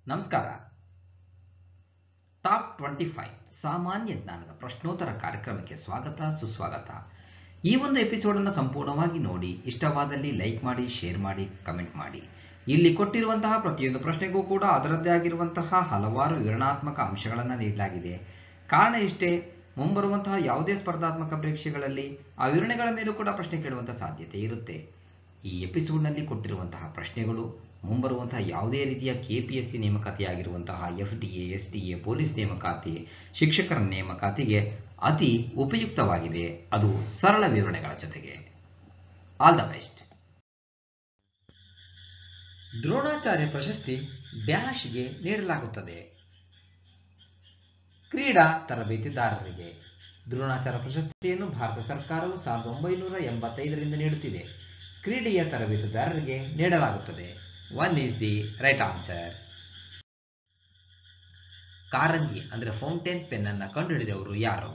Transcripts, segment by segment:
ನಮಸ್ಕಾರ top twenty five ಸಾಮಾನ್ಯ ಜ್ಞಾನದ ಪ್ರಶ್ನೋತ್ತರ ಕಾರ್ಯಕ್ರಮಕ್ಕೆ ಸ್ವಾಗತ ಸುಸ್ವಾಗತ ಈ ಒಂದು ಎಪಿಸೋಡನ್ನು ಸಂಪೂರ್ಣವಾಗಿ ನೋಡಿ ಇಷ್ಟವಾದಲ್ಲಿ ಲೈಕ್ ಮಾಡಿ ಶೇರ್ ಮಾಡಿ ಕಮೆಂಟ್ ಮಾಡಿ ಇಲ್ಲಿ ಕೊಟ್ಟಿರುವಂತಹ ಪ್ರತಿಯೊಂದು ಪ್ರಶ್ನೆಗೂ ಕೂಡ ಅದರದ್ದೇ ಆಗಿರುವಂತಹ ಹಲವಾರು ವಿವರಣಾತ್ಮಕ ಅಂಶಗಳನ್ನು ನೀಡಲಾಗಿದೆ ಕಾರಣ ಇಷ್ಟೇ ಮುಂಬರುವಂತಹ ಯಾವುದೇ ಸ್ಪರ್ಧಾತ್ಮಕ ಪರೀಕ್ಷೆಗಳಲ್ಲಿ ಆ ವಿವರಣೆಗಳ ಮೇಲೂ ಕೂಡ ಪ್ರಶ್ನೆ ಕೇಳುವಂತಹ ಸಾಧ್ಯತೆ ಇರುತ್ತೆ ಈ ಎಪಿಸೋಡ್ನಲ್ಲಿ ಕೊಟ್ಟಿರುವಂತಹ ಪ್ರಶ್ನೆಗಳು ಮುಂಬರುವಂತಹ ಯಾವುದೇ ರೀತಿಯ ಕೆ ಪಿ ಎಸ್ ಸಿ ನೇಮಕಾತಿಯಾಗಿರುವಂತಹ F D A S D A police ನೇಮಕಾತಿ ಶಿಕ್ಷಕರ ನೇಮಕಾತಿಗೆ ಅತಿ ಉಪಯುಕ್ತವಾಗಿದೆ ಅದು ಸರಳ ವಿವರಣೆಗಳ ಜೊತೆಗೆ ಆಲ್ ದ ಬೆಸ್ಟ್ ದ್ರೋಣಾಚಾರ್ಯ ಪ್ರಶಸ್ತಿ ಡ್ಯಾಶ್ಗೆ ನೀಡಲಾಗುತ್ತದೆ ಕ್ರೀಡಾ ತರಬೇತಿದಾರರಿಗೆ ದ್ರೋಣಾಚಾರ್ಯ ಪ್ರಶಸ್ತಿಯನ್ನು ಭಾರತ ಸರ್ಕಾರವು ಸಾವಿರದ ಒಂಬೈನೂರ ಎಂಬತ್ತೈದರಿಂದ ನೀಡುತ್ತಿದೆ ಕ್ರೀಡೆಯ ತರಬೇತುದಾರರಿಗೆ ನೀಡಲಾಗುತ್ತದೆ one is the right answer ಕಾರಂಜಿ ಅಂದರೆ ಫೌಂಟೇನ್ ಪೆನ್ ಅನ್ನು ಕಂಡುಹಿಡಿದವರು ಯಾರು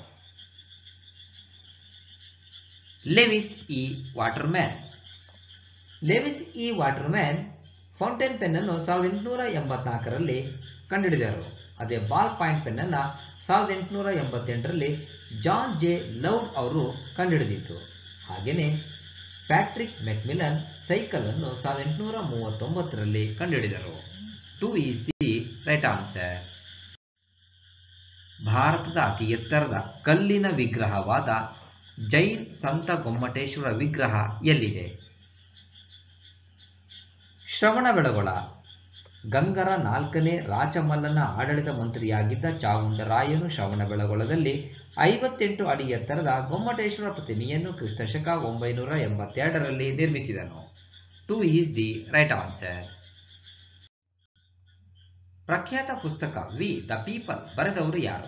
Lewis E Waterman Lewis E Waterman fountain pen ಅನ್ನು ಸಾವಿರದ ಎಂಟುನೂರ ಎಂಬತ್ನಾಲ್ಕರಲ್ಲಿ ಕಂಡುಹಿಡಿದರು ಅದೇ ಬಾಲ್ ಪಾಯಿಂಟ್ ಪೆನ್ ಅನ್ನು ಸಾವಿರದ ಎಂಟುನೂರ ಎಂಬತ್ತೆಂಟರಲ್ಲಿ ಜಾನ್ ಜೆ ಲೌಡ್ ಅವರು ಕಂಡುಹಿಡಿದಿತ್ತು ಹಾಗೆಯೇ ಪ್ಯಾಟ್ರಿಕ್ ಮೆಕ್ಮಿಲನ್ ಸೈಕಲ್ ಅನ್ನು ಸಾವಿರದ ಎಂಟುನೂರ ಮೂವತ್ತೊಂಬತ್ತರಲ್ಲಿ ಕಂಡುಹಿಡಿದರು two is the right answer ಭಾರತದ ಅತಿ ಎತ್ತರದ ಕಲ್ಲಿನ ವಿಗ್ರಹವಾದ ಜೈನ್ ಸಂತ ಗೊಮ್ಮಟೇಶ್ವರ ವಿಗ್ರಹ ಎಲ್ಲಿದೆ ಶ್ರವಣಬೆಳಗೊಳ ಗಂಗರ ನಾಲ್ಕನೇ ರಾಜಮಲ್ಲನ ಆಡಳಿತ ಮಂತ್ರಿಯಾಗಿದ್ದ ಚಾವುಂಡರಾಯನು ಶ್ರವಣಬೆಳಗೊಳದಲ್ಲಿ ಐವತ್ತೆಂಟು ಅಡಿ ಎತ್ತರದ ಗೊಮ್ಮಟೇಶ್ವರ ಪ್ರತಿಮೆಯನ್ನು ಕ್ರಿಸ್ತಶಕ ಒಂಬೈನೂರ ಎಂಬತ್ತೆರಡರಲ್ಲಿ ನಿರ್ಮಿಸಿದನು two is the right answer ಪ್ರಖ್ಯಾತ ಪುಸ್ತಕ ವಿ ದ ಪೀಪಲ್ ಬರೆದವರು ಯಾರು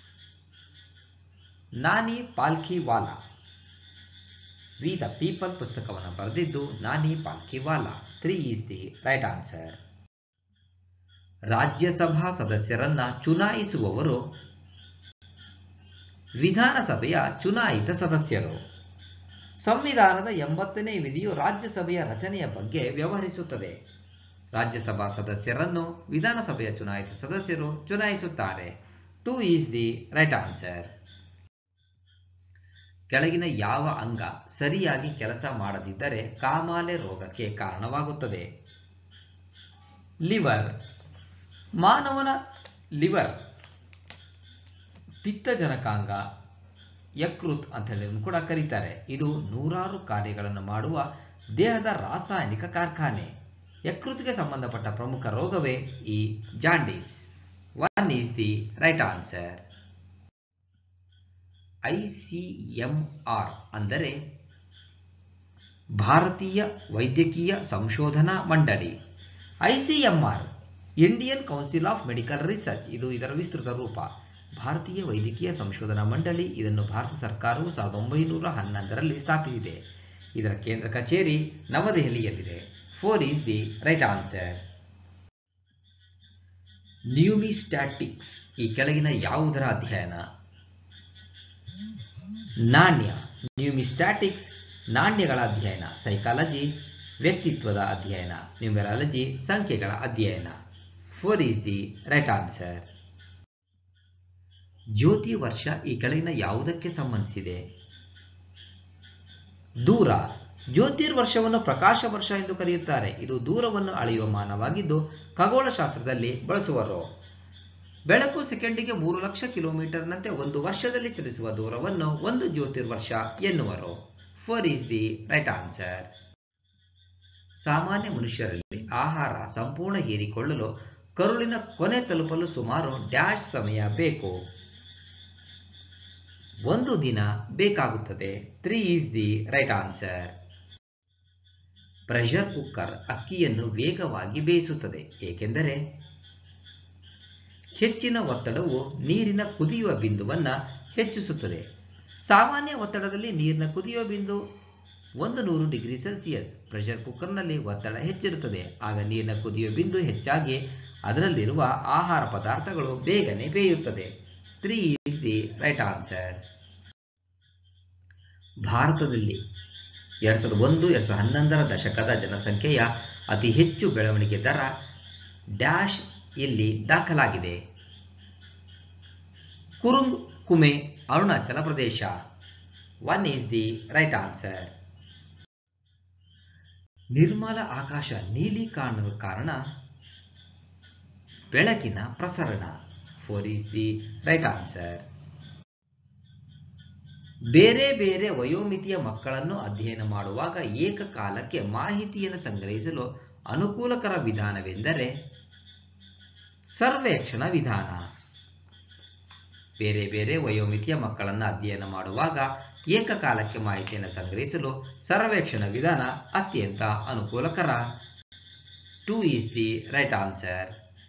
Nani Palkhivala we the people ಪುಸ್ತಕವನ್ನು ಬರೆದಿದ್ದು Nani Palkhivala three is the right answer Rajya Sabha ಸದಸ್ಯರನ್ನ ಚುನಾಯಿಸುವವರು ವಿಧಾನಸಭೆಯ ಚುನಾಯಿತ ಸದಸ್ಯರು ಸಂವಿಧಾನದ ಎಂಬತ್ತನೇ ವಿಧಿಯು ರಾಜ್ಯಸಭೆಯ ರಚನೆಯ ಬಗ್ಗೆ ವ್ಯವಹರಿಸುತ್ತದೆ ರಾಜ್ಯಸಭಾ ಸದಸ್ಯರನ್ನು ವಿಧಾನಸಭೆಯ ಚುನಾಯಿತ ಸದಸ್ಯರು ಚುನಾಯಿಸುತ್ತಾರೆ two is the right answer ಕೆಳಗಿನ ಯಾವ ಅಂಗ ಸರಿಯಾಗಿ ಕೆಲಸ ಮಾಡದಿದ್ದರೆ ಕಾಮಾಲೆ ರೋಗಕ್ಕೆ ಕಾರಣವಾಗುತ್ತದೆ ಲಿವರ್ ಮಾನವನ ಲಿವರ್ ಪಿತ್ತಜನಕಾಂಗ ಯಕೃತ್ ಅಂತ ಹೇಳಿ ಕೂಡ ಕರೀತಾರೆ ಇದು ನೂರಾರು ಕಾರ್ಯಗಳನ್ನು ಮಾಡುವ ದೇಹದ ರಾಸಾಯನಿಕ ಕಾರ್ಖಾನೆ ಯಕೃತ್ಗೆ ಸಂಬಂಧಪಟ್ಟ ಪ್ರಮುಖ ರೋಗವೇ ಈ jaundice one is the right answer ICMR ಅಂದರೆ ಭಾರತೀಯ ವೈದ್ಯಕೀಯ ಸಂಶೋಧನಾ ಮಂಡಳಿ ICMR Indian Council of Medical Research ಇದು ಇದರ ವಿಸ್ತೃತ ರೂಪ ಭಾರತೀಯ ವೈದ್ಯಕೀಯ ಸಂಶೋಧನಾ ಮಂಡಳಿ ಇದನ್ನು ಭಾರತ ಸರ್ಕಾರವು ಸಾವಿರದ ಒಂಬೈನೂರ ಹನ್ನೊಂದರಲ್ಲಿ ಸ್ಥಾಪಿಸಿದೆ ಇದರ ಕೇಂದ್ರ ಕಚೇರಿ ನವದೆಹಲಿಯಲ್ಲಿದೆ four is the right answer numismatics ಈ ಕೆಳಗಿನ ಯಾವುದರ ಅಧ್ಯಯನ ನಾಣ್ಯ ನ್ಯೂಮಿಸ್ಟ್ಯಾಟಿಕ್ಸ್ ನಾಣ್ಯಗಳ ಅಧ್ಯಯನ ಸೈಕಾಲಜಿ ವ್ಯಕ್ತಿತ್ವದ ಅಧ್ಯಯನ ನ್ಯೂಮೆರಾಲಜಿ ಸಂಖ್ಯೆಗಳ ಅಧ್ಯಯನ four is the right answer ಜ್ಯೋತಿ ವರ್ಷ ಈ ಕೆಳಗಿನ ಯಾವುದಕ್ಕೆ ಸಂಬಂಧಿಸಿದೆ ದೂರ ಜ್ಯೋತಿರ್ವರ್ಷವನ್ನು ಪ್ರಕಾಶ ವರ್ಷ ಎಂದು ಕರೆಯುತ್ತಾರೆ ಇದು ದೂರವನ್ನು ಅಳೆಯುವ ಮಾನವಾಗಿದ್ದು ಖಗೋಳಶಾಸ್ತ್ರದಲ್ಲಿ ಬಳಸುವರು ಬೆಳಕು ಸೆಕೆಂಡಿಗೆ ಮೂರು ಲಕ್ಷ ಕಿಲೋಮೀಟರ್ನಂತೆ ಒಂದು ವರ್ಷದಲ್ಲಿ ಚಲಿಸುವ ದೂರವನ್ನು ಒಂದು ಜ್ಯೋತಿರ್ವರ್ಷ ಎನ್ನುವರು four is the right answer ಸಾಮಾನ್ಯ ಮನುಷ್ಯರಲ್ಲಿ ಆಹಾರ ಸಂಪೂರ್ಣ ಹೀರಿಕೊಳ್ಳಲು ಕರುಳಿನ ಕೊನೆ ತಲುಪಲು ಸುಮಾರು ಡ್ಯಾಶ್ ಸಮಯ ಬೇಕು ಒಂದು ದಿನ ಬೇಕಾಗುತ್ತದೆ three is the right answer pressure cooker ಅಕ್ಕಿಯನ್ನು ವೇಗವಾಗಿ ಬೇಯಿಸುತ್ತದೆ ಏಕೆಂದರೆ ಹೆಚ್ಚಿನ ಒತ್ತಡವು ನೀರಿನ ಕುದಿಯುವ ಬಿಂದುವನ್ನು ಹೆಚ್ಚಿಸುತ್ತದೆ ಸಾಮಾನ್ಯ ಒತ್ತಡದಲ್ಲಿ ನೀರಿನ ಕುದಿಯುವ ಬಿಂದು ಒಂದು ನೂರು ಡಿಗ್ರಿ ಸೆಲ್ಸಿಯಸ್ ಪ್ರೆಷರ್ ಕುಕ್ಕರ್ನಲ್ಲಿ ಒತ್ತಡ ಹೆಚ್ಚಿರುತ್ತದೆ ಆಗ ನೀರಿನ ಕುದಿಯುವ ಬಿಂದು ಹೆಚ್ಚಾಗಿ ಅದರಲ್ಲಿರುವ ಆಹಾರ ಪದಾರ್ಥಗಳು ಬೇಗನೆ ಬೇಯುತ್ತದೆ three is the right answer ಭಾರತದಲ್ಲಿ ಎರಡ್ ಸಾವಿರದ ಒಂದು ಎರಡ್ ಸಾವಿರದ ಹನ್ನೊಂದರ ದಶಕದ ಜನಸಂಖ್ಯೆಯ ಅತಿ ಹೆಚ್ಚು ಬೆಳವಣಿಗೆ ದರ ಡ್ಯಾಶ್ ಇಲ್ಲಿ ದಾಖಲಾಗಿದೆ ಕುರುಂಗ್ Kume Arunachal Pradesh one is the right answer ನಿರ್ಮಲ ಆಕಾಶ ನೀಲಿ ಕಾಣಲು ಕಾರಣ ಬೆಳಕಿನ ಪ್ರಸರಣ four is the right answer ಬೇರೆ ಬೇರೆ ವಯೋಮಿತಿಯ ಮಕ್ಕಳನ್ನು ಅಧ್ಯಯನ ಮಾಡುವಾಗ ಏಕಕಾಲಕ್ಕೆ ಮಾಹಿತಿಯನ್ನು ಸಂಗ್ರಹಿಸಲು ಅನುಕೂಲಕರ ವಿಧಾನವೆಂದರೆ ಸರ್ವೇಕ್ಷಣ ವಿಧಾನ ಬೇರೆ ಬೇರೆ ವಯೋಮಿತಿಯ ಮಕ್ಕಳನ್ನು ಅಧ್ಯಯನ ಮಾಡುವಾಗ ಏಕಕಾಲಕ್ಕೆ ಮಾಹಿತಿಯನ್ನು ಸಂಗ್ರಹಿಸಲು ಸರ್ವೇಕ್ಷಣ ವಿಧಾನ ಅತ್ಯಂತ ಅನುಕೂಲಕರ two is the right answer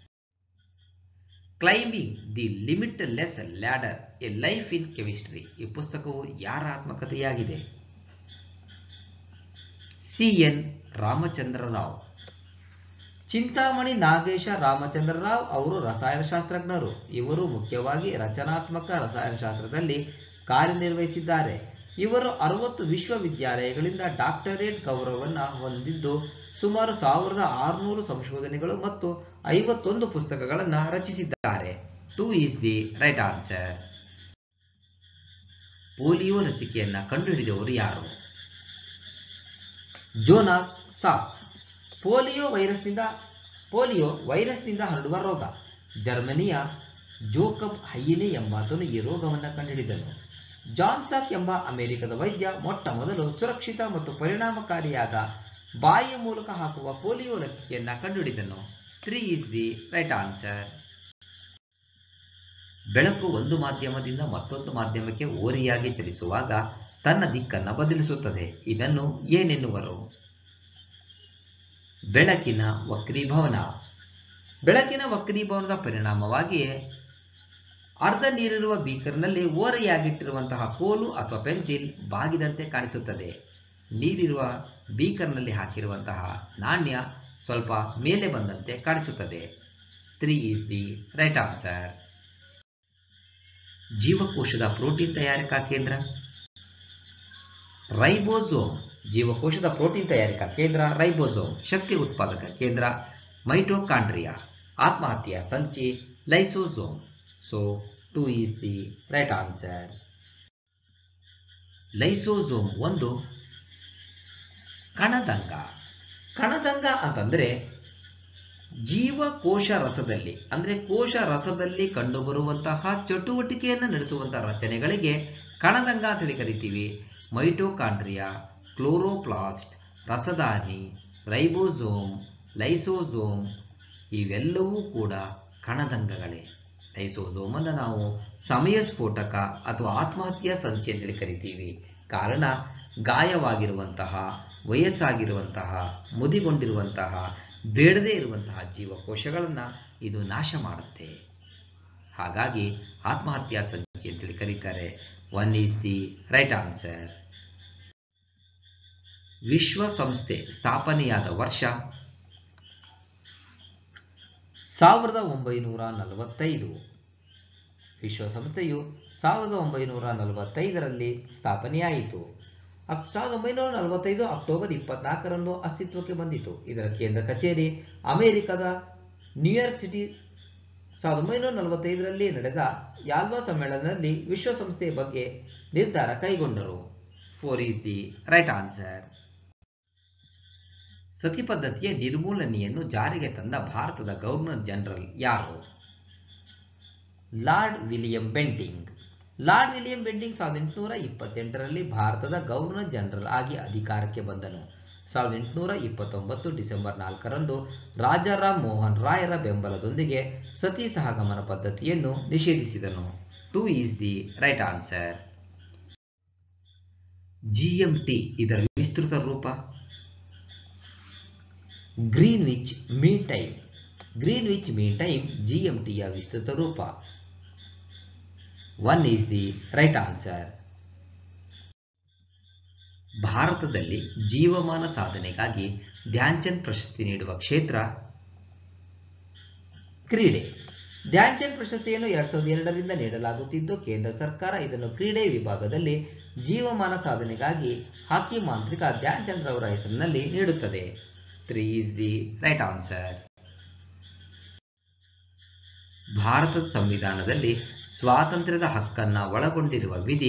climbing the limitless ladder a life in chemistry ಈ ಪುಸ್ತಕವು ಯಾರ ಆತ್ಮಕಥೆಯಾಗಿದೆ ಸಿ ಎನ್ ರಾಮಚಂದ್ರ ರಾವ್ ಚಿಂತಾಮಣಿ ನಾಗೇಶ ರಾಮಚಂದ್ರ ರಾವ್ ಅವರು ರಸಾಯನಶಾಸ್ತ್ರಜ್ಞರು ಇವರು ಮುಖ್ಯವಾಗಿ ರಚನಾತ್ಮಕ ರಸಾಯನಶಾಸ್ತ್ರದಲ್ಲಿ ಕಾರ್ಯನಿರ್ವಹಿಸಿದ್ದಾರೆ ಇವರು ಅರವತ್ತು ವಿಶ್ವವಿದ್ಯಾಲಯಗಳಿಂದ ಡಾಕ್ಟರೇಟ್ ಗೌರವವನ್ನು ಹೊಂದಿದ್ದು ಸುಮಾರು ಸಾವಿರದ ಆರುನೂರು ಸಂಶೋಧನೆಗಳು ಮತ್ತು ಐವತ್ತೊಂದು ಪುಸ್ತಕಗಳನ್ನು ರಚಿಸಿದ್ದಾರೆ two is the right answer polio ಲಸಿಕೆಯನ್ನ ಕಂಡುಹಿಡಿದವರು ಯಾರು ಜೋನಾ ಸಾಕ್ ಪೋಲಿಯೋ ವೈರಸ್ನಿಂದ ಪೋಲಿಯೋ ವೈರಸ್ನಿಂದ ಹರಡುವ ರೋಗ ಜರ್ಮನಿಯ ಜೋಕಬ್ ಹೈಯಿನೆ ಎಂಬಾತನು ಈ ರೋಗವನ್ನು ಕಂಡುಹಿಡಿದನು ಜಾನ್ಸಾಕ್ ಎಂಬ ಅಮೆರಿಕದ ವೈದ್ಯ ಮೊಟ್ಟ ಮೊದಲು ಸುರಕ್ಷಿತ ಮತ್ತು ಪರಿಣಾಮಕಾರಿಯಾದ ಬಾಯಿಯ ಮೂಲಕ ಹಾಕುವ ಪೋಲಿಯೋ ಲಸಿಕೆಯನ್ನ ಕಂಡುಹಿಡಿದನು three is the right answer ಬೆಳಕು ಒಂದು ಮಾಧ್ಯಮದಿಂದ ಮತ್ತೊಂದು ಮಾಧ್ಯಮಕ್ಕೆ ಓರಿಯಾಗಿ ಚಲಿಸುವಾಗ ತನ್ನ ದಿಕ್ಕನ್ನು ಬದಲಿಸುತ್ತದೆ ಇದನ್ನು ಏನೆನ್ನುವರು ಬೆಳಕಿನ ವಕ್ರೀಭವನ ಬೆಳಕಿನ ವಕ್ರೀಭವನದ ಪರಿಣಾಮವಾಗಿಯೇ ಅರ್ಧ ನೀರಿರುವ ಬೀಕರ್ನಲ್ಲಿ ಓರೆಯಾಗಿಟ್ಟಿರುವಂತಹ ಕೋಲು ಅಥವಾ ಪೆನ್ಸಿಲ್ ಬಾಗಿದಂತೆ ಕಾಣಿಸುತ್ತದೆ ನೀರಿರುವ ಬೀಕರ್ನಲ್ಲಿ ಹಾಕಿರುವಂತಹ ನಾಣ್ಯ ಸ್ವಲ್ಪ ಮೇಲೆ ಬಂದಂತೆ ಕಾಣಿಸುತ್ತದೆ three is the right answer ಜೀವಕೋಶದ ಪ್ರೋಟೀನ್ ತಯಾರಿಕಾ ಕೇಂದ್ರ ರೈಬೋಸೋಮ್ ಜೀವಕೋಶದ ಪ್ರೋಟೀನ್ ತಯಾರಿಕಾ ಕೇಂದ್ರ ರೈಬೋಸೋಮ್ ಶಕ್ತಿ ಉತ್ಪಾದಕ ಕೇಂದ್ರ ಮೈಟೋಕಾಂಡ್ರಿಯಾ ಆತ್ಮಹತ್ಯೆಯ ಸಂಚಿ lysosome so two is the right answer lysosome ಒಂದು ಕಣದಂಗ ಕಣದಂಗ ಅಂತಂದ್ರೆ ಜೀವಕೋಶ ರಸದಲ್ಲಿ ಅಂದ್ರೆ ಕೋಶ ರಸದಲ್ಲಿ ಕಂಡುಬರುವಂತಹ ಚಟುವಟಿಕೆಯನ್ನು ನಡೆಸುವಂತಹ ರಚನೆಗಳಿಗೆ ಕಣದಂಗ ಅಂತೇಳಿ ಕರಿತೀವಿ ಮೈಟೋಕಾಂಡ್ರಿಯಾ ಕ್ಲೋರೋಪ್ಲಾಸ್ಟ್ ರಸದಾನಿ ರೈಬೋಸೋಮ್ ಲೈಸೋಸೋಮ್ ಇವೆಲ್ಲವೂ ಕೂಡ ಕಣದಂಗಗಳೇ ಲೈಸೋಸೋಮನ್ನು ನಾವು ಸಮಯ ಸ್ಫೋಟಕ ಅಥವಾ ಆತ್ಮಹತ್ಯಾ ಸಂಚಿ ಅಂತೇಳಿ ಕರಿತೀವಿ ಕಾರಣ ಗಾಯವಾಗಿರುವಂತಹ ವಯಸ್ಸಾಗಿರುವಂತಹ ಮುದಿಗೊಂಡಿರುವಂತಹ ಬೇಡದೇ ಇರುವಂತಹ ಜೀವಕೋಶಗಳನ್ನು ಇದು ನಾಶ ಮಾಡುತ್ತೆ ಹಾಗಾಗಿ ಆತ್ಮಹತ್ಯಾ ಸಂಚಿ ಅಂತೇಳಿ ಕರೀತಾರೆ one is the right answer ವಿಶ್ವಸಂಸ್ಥೆ ಸ್ಥಾಪನೆಯಾದ ವರ್ಷ ಸಾವಿರದ ಒಂಬೈನೂರ ನಲವತ್ತೈದು ವಿಶ್ವಸಂಸ್ಥೆಯು ಸಾವಿರದ ಒಂಬೈನೂರ ನಲವತ್ತೈದರಲ್ಲಿ ಸ್ಥಾಪನೆಯಾಯಿತು ಅಕ್ ಸಾವಿರದ ಒಂಬೈನೂರ ನಲವತ್ತೈದು ಅಕ್ಟೋಬರ್ ಇಪ್ಪತ್ನಾಲ್ಕರಂದು ಅಸ್ತಿತ್ವಕ್ಕೆ ಬಂದಿತು ಇದರ ಕೇಂದ್ರ ಕಚೇರಿ ಅಮೆರಿಕದ ನ್ಯೂಯಾರ್ಕ್ ಸಿಟಿ ಸಾವಿರದ ಒಂಬೈನೂರ ನಲವತ್ತೈದರಲ್ಲಿ ನಡೆದ ಯಾಲ್ವಾ ಸಮ್ಮೇಳನದಲ್ಲಿ ವಿಶ್ವಸಂಸ್ಥೆಯ ಬಗ್ಗೆ ನಿರ್ಧಾರ ಕೈಗೊಂಡರು four is the right answer ಸತಿ ಪದ್ಧತಿಯ ನಿರ್ಮೂಲನೆಯನ್ನು ಜಾರಿಗೆ ತಂದ ಭಾರತದ ಗವರ್ನರ್ ಜನರಲ್ ಯಾರು Lord William Bentinck Lord William Bentinck ಸಾವಿರದ ಎಂಟುನೂರ ಇಪ್ಪತ್ತೆಂಟರಲ್ಲಿ ಭಾರತದ ಗವರ್ನರ್ ಜನರಲ್ ಆಗಿ ಅಧಿಕಾರಕ್ಕೆ ಬಂದನು ಸಾವಿರದ ಎಂಟುನೂರ ಇಪ್ಪತ್ತೊಂಬತ್ತು ಡಿಸೆಂಬರ್ ನಾಲ್ಕರಂದು ರಾಜಾರಾಮ್ ಮೋಹನ್ ರಾಯರ ಬೆಂಬಲದೊಂದಿಗೆ ಸತಿ ಸಹಗಮನ ಪದ್ಧತಿಯನ್ನು ನಿಷೇಧಿಸಿದನು two is the right answer GMT ಇದರ ವಿಸ್ತೃತ ರೂಪ Greenwich mean time Greenwich mean time ಜಿಎಂಟಿಯ ವಿಸ್ತೃತ ರೂಪ one is the right answer ಭಾರತದಲ್ಲಿ ಜೀವಮಾನ ಸಾಧನೆಗಾಗಿ ಧ್ಯಾನ್ಚಂದ್ ಪ್ರಶಸ್ತಿ ನೀಡುವ ಕ್ಷೇತ್ರ ಕ್ರೀಡೆ ಧ್ಯಾನ್ಚಂದ್ ಪ್ರಶಸ್ತಿಯನ್ನು ಎರಡ್ ಸಾವಿರದ ಎರಡರಿಂದ ನೀಡಲಾಗುತ್ತಿದ್ದು ಕೇಂದ್ರ ಸರ್ಕಾರ ಇದನ್ನು ಕ್ರೀಡೆ ವಿಭಾಗದಲ್ಲಿ ಜೀವಮಾನ ಸಾಧನೆಗಾಗಿ ಹಾಕಿ ಮಾಂತ್ರಿಕ ಧ್ಯಾನ್ಚಂದ್ ರವರ ಹೆಸರಿನಲ್ಲಿ ನೀಡುತ್ತದೆ three is the right answer ಭಾರತದ ಸಂವಿಧಾನದಲ್ಲಿ ಸ್ವಾತಂತ್ರ್ಯದ ಹಕ್ಕನ್ನು ಒಳಗೊಂಡಿರುವ ವಿಧಿ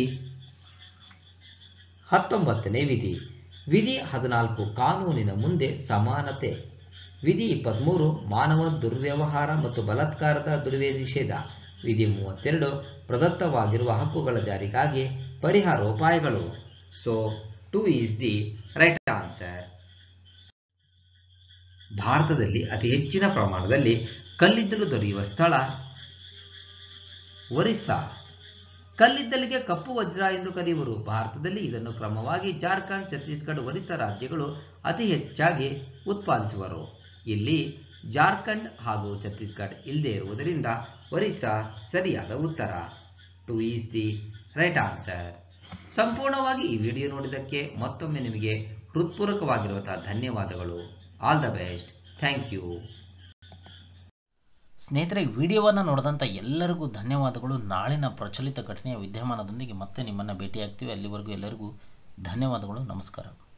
ಹತ್ತೊಂಬತ್ತನೇ ವಿಧಿ ವಿಧಿ ಹದಿನಾಲ್ಕು ಕಾನೂನಿನ ಮುಂದೆ ಸಮಾನತೆ ವಿಧಿ ಇಪ್ಪತ್ತ್ಮೂರು ಮಾನವ ದುರ್ವ್ಯವಹಾರ ಮತ್ತು ಬಲಾತ್ಕಾರದ ದುಡಿವೆ ನಿಷೇಧ ವಿಧಿ ಮೂವತ್ತೆರಡು ಪ್ರದತ್ತವಾಗಿರುವ ಹಕ್ಕುಗಳ ಜಾರಿಗಾಗಿ ಪರಿಹಾರೋಪಾಯಗಳು so two is the right answer ಭಾರತದಲ್ಲಿ ಅತಿ ಹೆಚ್ಚಿನ ಪ್ರಮಾಣದಲ್ಲಿ ಕಲ್ಲಿದ್ದಲು ದೊರೆಯುವ ಸ್ಥಳ ಒರಿಸ್ಸಾ ಕಲ್ಲಿದ್ದಲಿಗೆ ಕಪ್ಪು ವಜ್ರ ಎಂದು ಕರೆಯುವರು ಭಾರತದಲ್ಲಿ ಇದನ್ನು ಕ್ರಮವಾಗಿ ಜಾರ್ಖಂಡ್ ಛತ್ತೀಸ್ಗಢ ಒರಿಸ್ಸಾ ರಾಜ್ಯಗಳು ಅತಿ ಹೆಚ್ಚಾಗಿ ಉತ್ಪಾದಿಸುವರು ಇಲ್ಲಿ ಜಾರ್ಖಂಡ್ ಹಾಗೂ ಛತ್ತೀಸ್ಗಢ ಇಲ್ಲದೆ ಇರುವುದರಿಂದ ಒರಿಸ್ಸಾ ಸರಿಯಾದ ಉತ್ತರ two is the right answer ಸಂಪೂರ್ಣವಾಗಿ ಈ ವಿಡಿಯೋ ನೋಡಿದ್ದಕ್ಕೆ ಮತ್ತೊಮ್ಮೆ ನಿಮಗೆ ಹೃತ್ಪೂರ್ವಕವಾಗಿರುವಂತಹ ಧನ್ಯವಾದಗಳು all the best thank you ಸ್ನೇಹಿತರೆ ವಿಡಿಯೋವನ್ನು ನೋಡಿದಂಥ ಎಲ್ಲರಿಗೂ ಧನ್ಯವಾದಗಳು ನಾಳಿನ ಪ್ರಚಲಿತ ಘಟನೆಯ ವಿದ್ಯಮಾನದೊಂದಿಗೆ ಮತ್ತೆ ನಿಮ್ಮನ್ನು ಭೇಟಿಯಾಗ್ತೀವಿ ಅಲ್ಲಿವರೆಗೂ ಎಲ್ಲರಿಗೂ ಧನ್ಯವಾದಗಳು ನಮಸ್ಕಾರ